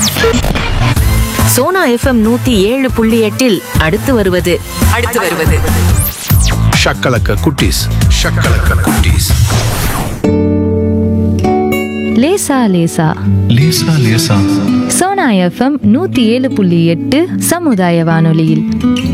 Sona FM நூத்தி ஏழு புள்ளி எட்டில் அடுத்து வருவது அடுத்து வருவது ஷக்கலக்க குட்டீஸ் ஷக்கலக்க குட்டீஸ் லேசா லேசா லேசா லேசா சோனா எஃப்எம் நூத்தி ஏழு புள்ளி எட்டு சமுதாய வானொலியில்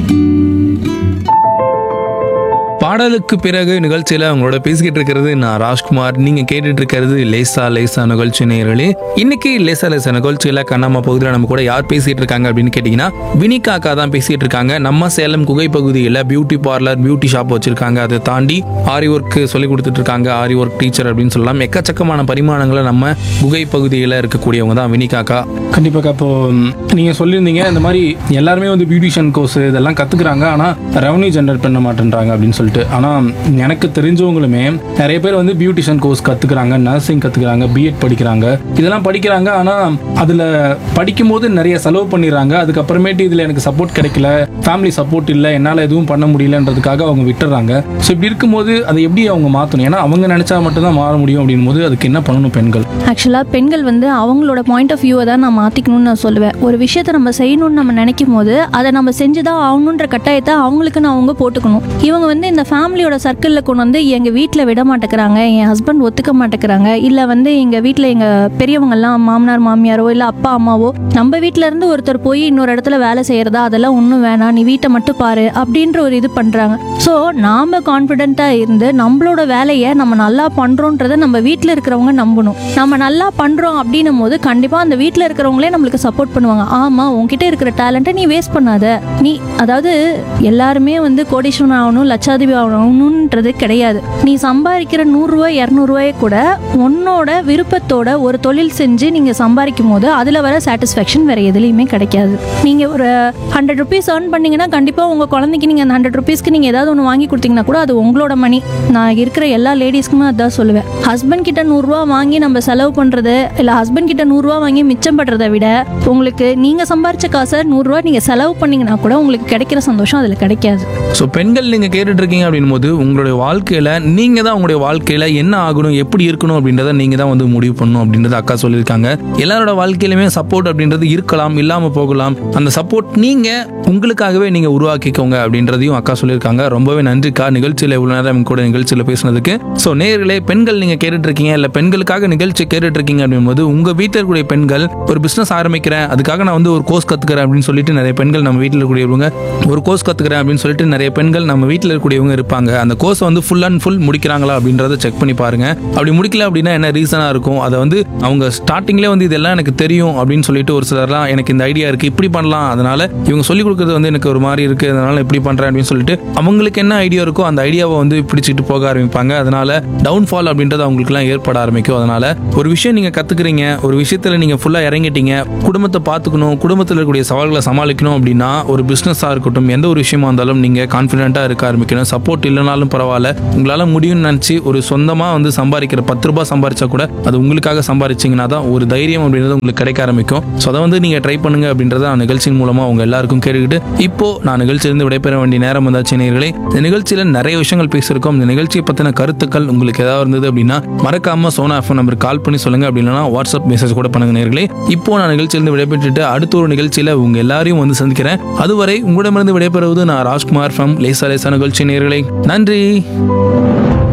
பாடலுக்கு பிறகு நிகழ்ச்சியில் அவங்களோட பேசிக்கிட்டு இருக்கிறது நான் ராஜ்குமார் நீங்க கேட்டுட்டு இருக்கிறது லேசா லேசா நிகழ்ச்சி நேயர்களே இன்னைக்கு லேசா லேசா நிகழ்ச்சியில கண்ணாம பகுதியில் நம்ம கூட யார் பேசிட்டு இருக்காங்க அப்படின்னு கேட்டீங்கன்னா வினிகா அக்கா தான் பேசிட்டு இருக்காங்க நம்ம சேலம் குகை பகுதியில் பியூட்டி பார்லர் பியூட்டி ஷாப் வச்சிருக்காங்க அதை தாண்டி ஆரி ஒர்க் சொல்லி கொடுத்துட்டு இருக்காங்க ஆரி ஒர்க் டீச்சர் அப்படின்னு சொல்லலாம் எக்கச்சக்கமான பரிமாணங்களை நம்ம குகை பகுதியில் இருக்கக்கூடியவங்க தான் வினிகா அக்கா கண்டிப்பாக்கா இப்போ ம், நீங்க சொல்லியிருந்தீங்க இந்த மாதிரி எல்லாருமே வந்து பியூட்டிஷியன் கோர்ஸ் இதெல்லாம் கத்துக்கிறாங்க ஆனா ரெவன்யூ ஜென்ரேட் பண்ண மாட்டேன்றாங்க அப்படின்னு சொல்லிட்டு ஆனா எனக்கு தெரிஞ்சவங்களுமே நிறைய பேர் வந்து பியூட்டிஷியன் கோர்ஸ் கத்துக்கிறாங்க நர்சிங் கத்துக்கிறாங்க பிஎட் படிக்கிறாங்க இதெல்லாம் படிக்கிறாங்க ஆனா அதுல படிக்கும்போது நிறைய செலவு பண்ணிடுறாங்க அதுக்கப்புறமேட்டு இதுல எனக்கு சப்போர்ட் கிடைக்கல ஃபேமிலி சப்போர்ட் இல்லை என்னால எதுவும் பண்ண முடியலன்றதுக்காக அவங்க விட்டுறாங்க ஸோ இப்படி இருக்கும்போது அதை எப்படி அவங்க மாற்றணும் ஏன்னா அவங்க நினைச்சா மட்டும்தான் மாற முடியும் அப்படின்னும் போது அதுக்கு என்ன பண்ணணும் பெண்கள் ஆக்சுவலாக பெண்கள் வந்து அவங்களோட பாயிண்ட் ஆஃப் வியூவை தான் நான் மாற்றிக்கணும்னு நான் சொல்லுவேன் ஒரு விஷயத்தை நம்ம செய்யணும்னு நம்ம நினைக்கும் போது அதை நம்ம செஞ்சு தான் ஆகணுன்ற கட்டாயத்தை அவங்களுக்குன்னு அவங்க போட்டுக்கணும் இவங்க வந்து இந்த ஃபேமிலியோட சர்க்கிளில் கொண்டு வந்து எங்கள் வீட்டில் விட மாட்டேங்கிறாங்க என் ஹஸ்பண்ட் ஒத்துக்க மாட்டேங்கிறாங்க இல்லை வந்து எங்கள் வீட்டில் எங்கள் பெரியவங்கெல்லாம் மாமனார் மாமியாரோ இல்லை அப்பா அம்மாவோ நம்ம வீட்டில இருந்து ஒருத்தர் போய் இன்னொரு இடத்துல வேலை செய்கிறதா அதெல்லாம் ஒன்றும் வேணாம் நீ வீட்டை மட்டும் பாரு அப்படின்ற ஒரு இது பண்ணுறாங்க ஸோ நாம் கான்ஃபிடென்ட்டாக இருந்து நம்மளோட வேலையை நம்ம நல்லா பண்ணுறோன்றதை நம்ம வீட்டில் இருக்கிறவங்க நம்பணும் நம்ம நல்லா பண்ணுறோம் அப்படின்னும் போது கண்டிப்பாக அந்த வீட்டில் இருக்கிறவங்களே நம்மளுக்கு சப்போர்ட் பண்ணுவாங்க ஆமாம் உன்கிட்ட இருக்கிற டேலண்ட்டை நீ வேஸ்ட் பண்ணாத நீ அதாவது எல்லாருமே வந்து கோடீஸ்வரன் ஆகணும் லட்சாதிபதி ஆகணுன்றது கிடையாது நீ சம்பாதிக்கிற நூறுரூவா இரநூறுவாயை கூட உன்னோட விருப்பத்தோட ஒரு தொழில் செஞ்சு நீங்கள் சம்பாதிக்கும் போது அதில் வர சாட்டிஸ்ஃபேக்ஷன் வேற எதுலேயுமே கிடைக்காது நீங்கள் ஒரு ஹண்ட்ரட் ருபீஸ் earn பண்ணீங்கன்னா கண்டிப்பாக உங்கள் குழந்தைக்கு நீங்கள் அந்த ஹண்ட்ரட் ருபீஸ்க்கு நீங்கள் ஏதாவது ஒன்று வாங்கி கொடுத்தீங்கன்னா கூட அது உங்களோட மணி நான் இருக்கிற எல்லா லேடிஸ்க்குமே அதான் சொல்லுவேன் ஹஸ்பண்ட் கிட்ட நூறுரூவா வாங்கி நம்ம செலவு பண்ணுறது இல்லை ஹஸ்பண்ட் கிட்ட நூறுரூவா வாங்கி மிச்சம் பண்றதை விட உங்களுக்கு நீங்கள் சம்பாரிச்ச காசை நூறுரூவா நீங்கள் செலவு பண்ணீங்கன்னா கூட உங்களுக்கு கிடைக்கிற சந்தோஷம் அதில் கிடைக்காது ஸோ பெண்கள் நீங்கள் கேட்டுட்டு இருக்கீங்க அப்படின் போது உங்களுடைய வாழ்க்கையில் நீங்கள் தான் உங்களுடைய வாழ்க்கையில் என்ன ஆகணும் எப்படி இருக்கணும் அப்படின்றத நீங்கள் தான் வந்து முடிவு பண்ணணும் அப்படின்றத அக்கா சொல்லியிருக்காங்க எல்லாரோட வாழ்க்கையிலுமே சப்போர்ட் அப்படின்றது இருக்கலாம் இல்லாமல் போகலாம் அந்த சப்போர்ட் நீங்கள் உங்களுக்காகவே நீங்கள் உருவாக்கிக்கோங்க அப்படின்றதையும் அக்கா சொல்லியிருக்காங்க ரொம்பவே நன்றிக்கா நிகழ்ச்சியில் இவ்வளோ நேரம் எங்க கூட நிகழ்ச்சியில் பேசுனதுக்கு ஸோ நேர்களே பெண்கள் நீங்கள் கேட்டுட்டு இருக்கீங்க இல்லை பெண்களுக்காக நிகழ்ச்சி கேட்டுட்டு இருக்கீங்க அப்படின்போது உங்கள் வீட்டில் இருக்கக்கூடிய பெண்கள் ஒரு பிஸ்னஸ் ஆரம்பிக்கிறேன் அதுக்காக நான் வந்து ஒரு கோர்ஸ் கற்றுக்கிறேன் அப்படின்னு சொல்லிட்டு நிறைய பெண்கள் நம்ம வீட்டில் இருக்கக்கூடியவங்க ஒரு கோர்ஸ் கற்றுக்கிறேன் அப்படின்னு சொல்லிட்டு நிறைய பெண்கள் நம்ம வீட்டில் இருக்கக்கூடியவங்க இருப்பாங்க அந்த கோர்ஸை வந்து ஃபுல் அண்ட் ஃபுல் முடிக்கிறாங்களா அப்படின்றத செக் பண்ணி பாருங்க அப்படி முடிக்கல அப்படின்னா என்ன ரீசனாக இருக்கும் அதை வந்து அவங்க ஸ்டார்டிங்லேயே வந்து இதெல்லாம் எனக்கு தெரியும் அப்படின்னு சொல்லிட்டு ஒரு சிலர்லாம் எனக்கு இந்த ஐடியா இருக்கு இப்படி பண்ணலாம் அதனால இவங்க சொல்லிக் கொடுக்குறது வந்து எனக்கு ஒரு மாதிரி இருக்கு அதனால இப்படி பண்றேன் அப்படின்னு சொல்லிட்டு அவங்களுக்கு என்ன ஐடியா இருக்கோ அந்த ஐடியாவை வந்து பிடிச்சிட்டு போக ஆரம்பிப்பாங்க அதனால டவுன்ஃபால் அப்படின்றது அவங்களுக்குலாம் ஏற்பட ஆரம்பிக்கும் அதனால ஒரு விஷயம் நீங்க கத்துக்கிறீங்க ஒரு விஷயத்துல நீங்க ஃபுல்லா இறங்கிட்டீங்க குடும்பத்தை பார்த்துக்கணும் குடும்பத்தில் இருக்கக்கூடிய சவால்களை சமாளிக்கணும் அப்படின்னா ஒரு பிசினஸா இருக்கட்டும் எந்த ஒரு விஷயமா இருந்தாலும் நீங்க கான்ஃபிடென்ட்டா இருக்க ஆரம்பிக்கணும் சப்போர்ட் இல்லைனாலும் பரவாயில்ல உங்களால முடியும்னு நினைச்சு ஒரு சொந்தமா வந்து சம்பாதிக்கிற பத்து ரூபாய் சம்பாரிச்சா கூட அது உங்களுக்காக சம்பாரிச்சீங்கன்னா தான் ஒரு தைரியம் அப்படின்றது உங்களுக்கு கிடைக்க ஆரம்பிக்கும் ஸோ அதை வந்து நீங்க ட்ரை பண்ணுங்க அப்படின்றத நான் நிகழ்ச்சியின் மூலமா உங்க எல்லாருக்கும் கேட்டுக்கிட்டு இப்போ நான் நிகழ்ச்சியிலிருந்து விடைபெற வேண்டிய நேரம் வந்தாச்சு நேயர்களே இந்த நிகழ்ச்சியில நிறைய விஷயங்கள் பேசியிருக்கோம் இந்த நிகழ்ச்சியை பத்தின கருத்துக்கள் உங்களுக்கு ஏதாவது இருந்தது அப்படின்னா மறக்காம சோனா எஃப்எம் நம்பருக்கு கால் பண்ணி சொல்லுங்க அப்படி இல்லைன்னா வாட்ஸ்அப் மெசேஜ் கூட பண்ணுங்க நேயர்களே இப்போ நான் நிகழ்ச்சியிலிருந்து விடைபெற்றுட்டு அடுத்த ஒரு நிகழ்ச்சியில உங்க எல்லாரையும் வந்து சந்திக்கிறேன் அதுவரை உங்களிடமிருந்து விடைபெறுவது நான் ராஜ்குமார் ஃப்ரம் லேசா லேசா நிகழ்ச்சி நேயர்களே நன்றி